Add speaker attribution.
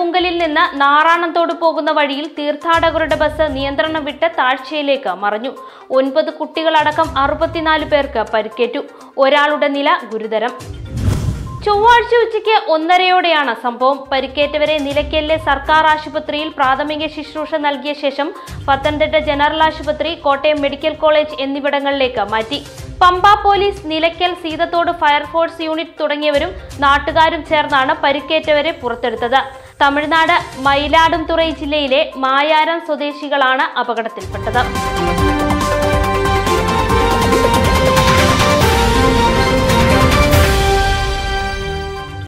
Speaker 1: കരിമ്പുങ്കലിൽ നിന്ന് നാറാണത്തോട് പോകുന്ന വഴിയിൽ തീർത്ഥാടകരുടെ ബസ് നിയന്ത്രണം വിട്ട് താഴ്ചയിലേക്ക് മറിഞ്ഞു ഒൻപത് കുട്ടികളടക്കം അറുപത്തിനാല് പേർക്ക് പരിക്കേറ്റു ഒരാളുടെ നില ഗുരുതരം ചൊവ്വാഴ്ച ഉച്ചയ്ക്ക് ഒന്നരയോടെയാണ് സംഭവം പരിക്കേറ്റവരെ നിലയ്ക്കലിലെ സർക്കാർ ആശുപത്രിയിൽ പ്രാഥമിക ശുശ്രൂഷ നൽകിയ ശേഷം പത്തനംതിട്ട ജനറൽ ആശുപത്രി കോട്ടയം മെഡിക്കൽ കോളേജ് എന്നിവിടങ്ങളിലേക്ക് മാറ്റി Pampa police Nilakkal Seethathodu fire force unit തുടങ്ങിയവരും നാട്ടുകാരും ചേർന്നാണ് പരിക്കേറ്റവരെ പുറത്തെടുത്തത് തമിഴ്നാട് മയിലാടുംതുറൈ ജില്ലയിലെ മായാരം സ്വദേശികളാണ് അപകടത്തിൽപ്പെട്ടത്